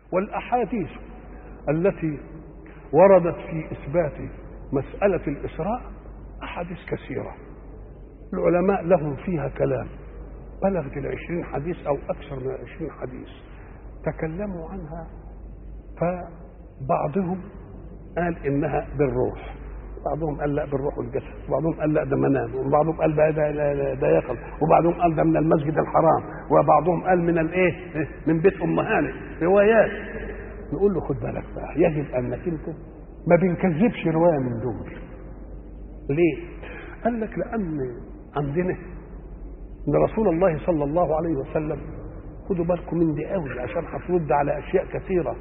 والأحاديث التي وردت في إثبات مسألة الإسراء أحاديث كثيرة العلماء لهم فيها كلام بلغت العشرين حديث أو أكثر من العشرين حديث تكلموا عنها فبعضهم قال إنها بالروح بعضهم قال لا بالروح والجسد وبعضهم قال لا ده منام وبعضهم قال ده ده, ده, ده يقظ وبعضهم قال ده من المسجد الحرام وبعضهم قال من الايه من بيت ام هانئ روايات نقول له خد بالك بقى يجب انك انت ما بنكذبش روايه من دول ليه قال لك لان عندنا ان رسول الله صلى الله عليه وسلم خدوا بالكم من دي قوي عشان هترد على اشياء كثيره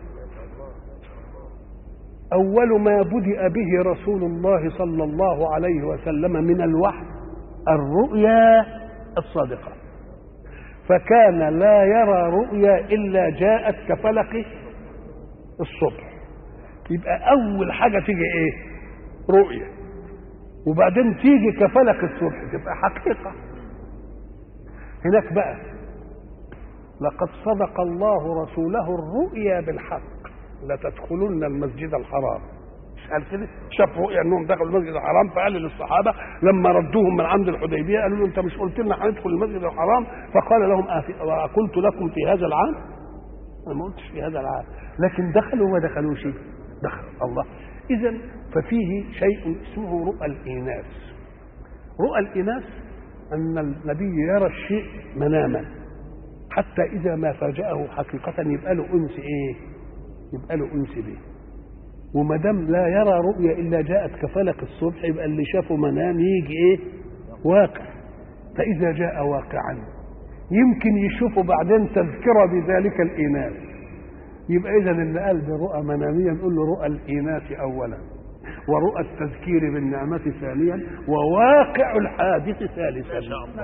أول ما بدأ به رسول الله صلى الله عليه وسلم من الوحي الرؤيا الصادقة فكان لا يرى رؤيا إلا جاءت كفلق الصبح يبقى أول حاجة تيجي إيه رؤيا وبعدين تيجي كفلق الصبح تبقى حقيقة هناك بقى لقد صدق الله رسوله الرؤيا بالحق لتدخلن المسجد الحرام مش قال كده شاف رؤيا انهم دخلوا المسجد الحرام فقال للصحابه لما ردوهم من عند الحديبيه قالوا له انت مش قلت لنا هندخل المسجد الحرام فقال لهم قلت لكم في هذا العام انا ما قلتش في هذا العام لكن دخلوا وما دخلوش دخلوا الله اذا ففيه شيء اسمه رؤى الاناث رؤى الاناث ان النبي يرى الشيء مناما حتى اذا ما فاجاه حقيقه يبقى له انس ايه يبقى له انس به وما دام لا يرى رؤيا الا جاءت كفلق الصبح يبقى اللي شافه منام يجي ايه واقع فاذا جاء واقعا يمكن يشوفه بعدين تذكره بذلك الاناث يبقى اذا اللي قال برؤى مناميه نقول له رؤى الاناث اولا ورؤى التذكير بالنعمة ثانيا وواقع الحادث ثالثا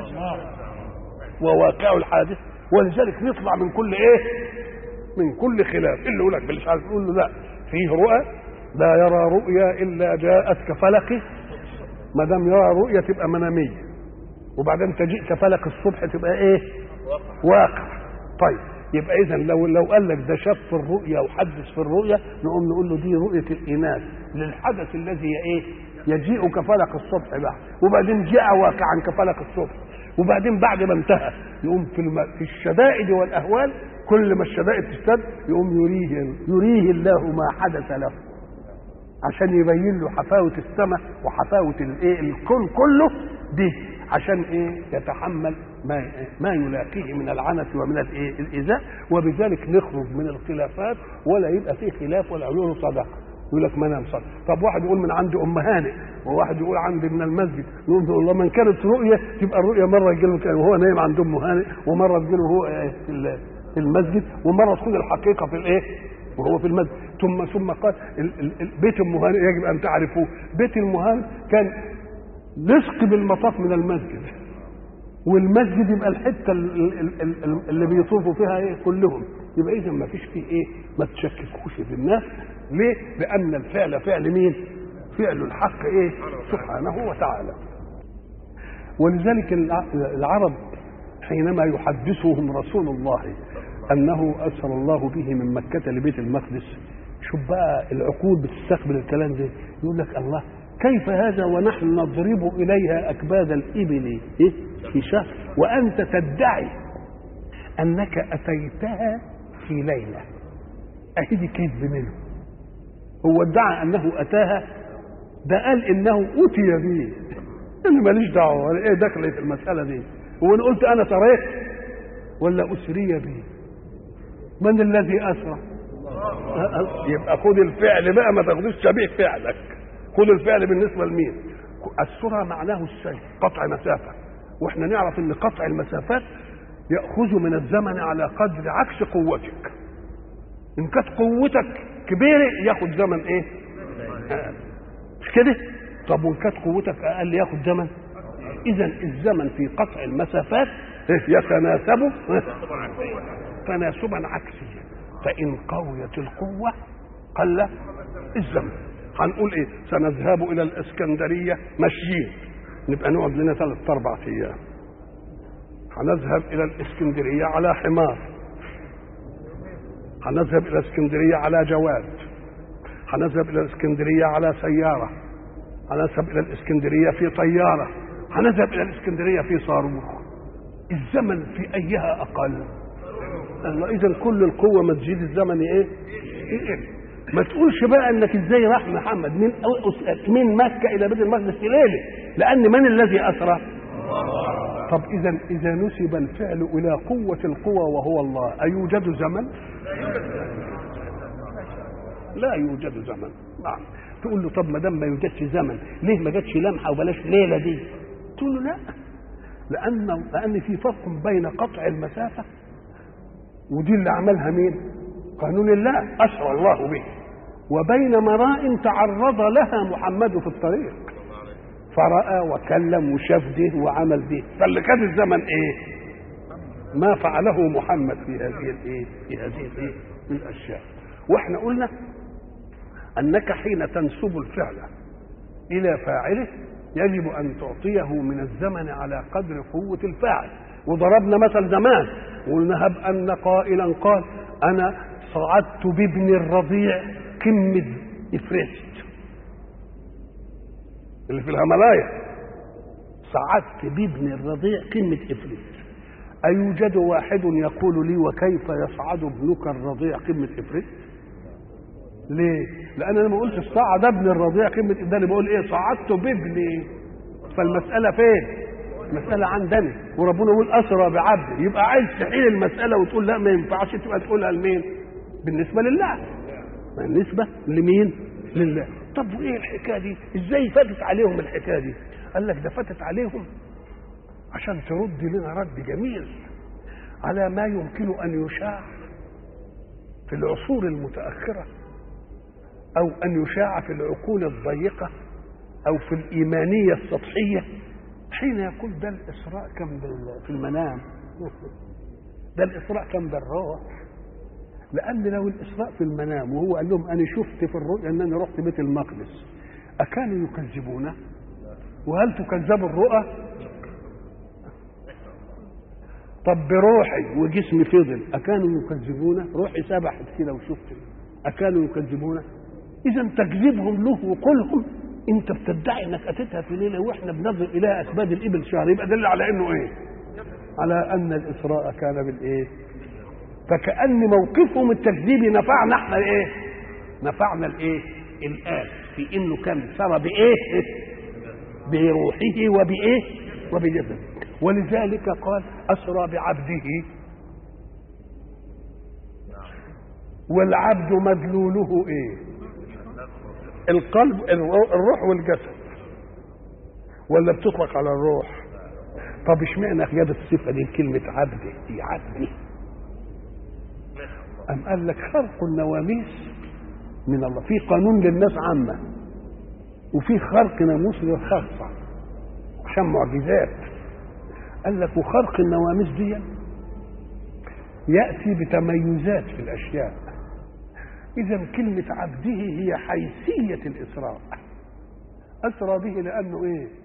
وواقع الحادث ولذلك نطلع من كل ايه من كل خلاف اللي يقول لك مش عارف يقول له لا فيه رؤى لا يرى رؤيا الا جاءت كفلق ما دام يرى رؤيا تبقى مناميه وبعدين تجيء كفلق الصبح تبقى ايه واقع طيب يبقى اذا لو لو قال لك ده شاف في الرؤيا وحدث في الرؤيا نقوم نقول له دي رؤيه الاناث للحدث الذي ايه يجيء كفلق الصبح بعد وبعدين جاء واقعا كفلق الصبح وبعدين بعد ما انتهى يقوم في, الم... في الشدائد والاهوال كل ما الشدائد تشتد يقوم يريه يريه الله ما حدث له عشان يبين له حفاوة السماء وحفاوة الايه الكون كله دي عشان ايه يتحمل ما ما يلاقيه من العنف ومن الايه الايذاء وبذلك نخرج من الخلافات ولا يبقى فيه خلاف ولا يقولوا صدقه يقول لك ما نام صدق طب واحد يقول من عند ام هانئ وواحد يقول عندي من المسجد نقول والله من كانت رؤيه تبقى الرؤيه مره يجي له وهو نايم عند ام هانئ ومره تجي له هو في في المسجد ومره تكون الحقيقه في الايه وهو في المسجد ثم ثم قال بيت ام هانئ يجب ان تعرفوه بيت ام هانئ كان لصق بالمطاف من المسجد والمسجد يبقى الحته اللي بيطوفوا فيها ايه كلهم يبقى اذا ما فيش فيه ايه ما تشككوش في الناس ليه لان الفعل فعل مين فعل الحق ايه سبحانه وتعالى ولذلك العرب حينما يحدثهم رسول الله انه ارسل الله به من مكه لبيت المقدس شوف بقى العقول بتستقبل الكلام ده يقول لك الله كيف هذا ونحن نضرب اليها اكباد الابل إيه؟ في شهر وانت تدعي انك اتيتها في ليله اهدي كذب منه هو ادعى انه اتاها ده قال انه اتي به انا ماليش دعوه ايه دخل في المساله دي هو انا قلت انا سريت ولا اسري به من الذي اسرى يبقى خد الفعل بقى ما تاخدوش شبيه فعلك خد الفعل بالنسبه لمين السرعه معناه السير قطع مسافه واحنا نعرف ان قطع المسافات ياخذ من الزمن على قدر عكس قوتك ان كانت قوتك كبيره ياخد زمن ايه آه. مش كده طب وان كانت قوتك اقل ياخد زمن اذا الزمن في قطع المسافات يتناسب تناسبا عكسيا فان قويت القوه قل الزمن هنقول ايه سنذهب الى الاسكندريه ماشيين نبقى نقعد لنا ثلاث اربع ايام هنذهب الى الاسكندريه على حمار هنذهب الى اسكندريه على جواد هنذهب الى الاسكندريه على سياره هنذهب الى الاسكندريه في طياره هنذهب الى الاسكندريه في صاروخ الزمن في ايها اقل الله اذا كل القوه ما تزيد الزمن ايه يقل ما تقولش بقى انك ازاي راح محمد من أو- من مكه الى بيت المقدس في ليله لان من الذي اسرى طب اذا اذا نسب الفعل الى قوه القوى وهو الله ايوجد زمن لا يوجد زمن نعم تقول له طب ما دام ما يوجدش زمن ليه ما جاتش لمحه وبلاش ليله دي تقول له لا لان لان في فرق بين قطع المسافه ودي اللي عملها مين قانون الله اسرى الله به وبين مراء تعرض لها محمد في الطريق فراى وكلم وشاف ده وعمل ده فاللي كان الزمن ايه ما فعله محمد في هذه الايه في هذه الايه الاشياء واحنا قلنا انك حين تنسب الفعل الى فاعله يجب ان تعطيه من الزمن على قدر قوه الفاعل وضربنا مثل زمان قلنا هب ان قائلا قال انا صعدت بابن الرضيع قمه افرست اللي في الهملايا صعدت بابن الرضيع قمه افرست أيوجد واحد يقول لي وكيف يصعد ابنك الرضيع قمة إفرست؟ ليه؟ لأن أنا ما قلتش صعد ابن الرضيع قمة ده أنا بقول إيه؟ صعدت بابني فالمسألة فين؟ المسألة عندنا وربنا يقول أسرى بعبد يبقى عايز تحيل المسألة وتقول لا ما ينفعش تبقى تقولها لمين؟ بالنسبة لله بالنسبة لمين؟ لله طب وإيه الحكاية دي؟ إزاي فاتت عليهم الحكاية دي؟ قال لك ده فاتت عليهم عشان ترد لنا رد جميل على ما يمكن ان يشاع في العصور المتاخره او ان يشاع في العقول الضيقه او في الايمانيه السطحيه حين يقول ده الاسراء كان بال- في المنام ده الاسراء كان بالروح لان لو الاسراء في المنام وهو قال لهم انا شفت في الرؤيا ان انا رحت بيت المقدس اكانوا يكذبونه وهل تكذب الرؤى طب بروحي وجسمي فضل أكانوا يكذبون روحي سبحت كده وشفت أكانوا يكذبون إذا تكذيبهم له وقولهم أنت بتدعي إنك أتيتها في ليلة وإحنا بننظر إلى أسباب الإبل شهر يبقى دل على إنه إيه؟ على أن الإسراء كان بالإيه؟ فكأن موقفهم التكذيبي نفعنا إحنا إيه؟ نفعنا الإيه؟ الآن في إنه كان سرى بإيه؟ بروحه وبإيه؟ وبجسده ولذلك قال أسرى بعبده والعبد مدلوله ايه القلب الروح والجسد ولا بتطلق على الروح طب اشمعنى جاب الصفه دي كلمه عبد دي عبدي أم قال لك خرق النواميس من الله في قانون للناس عامة وفي خرق ناموس للخاصة عشان معجزات قال لك وخرق النواميس دي يأتي بتميزات في الأشياء إذا كلمة عبده هي حيثية الإسراء أسرى به لأنه إيه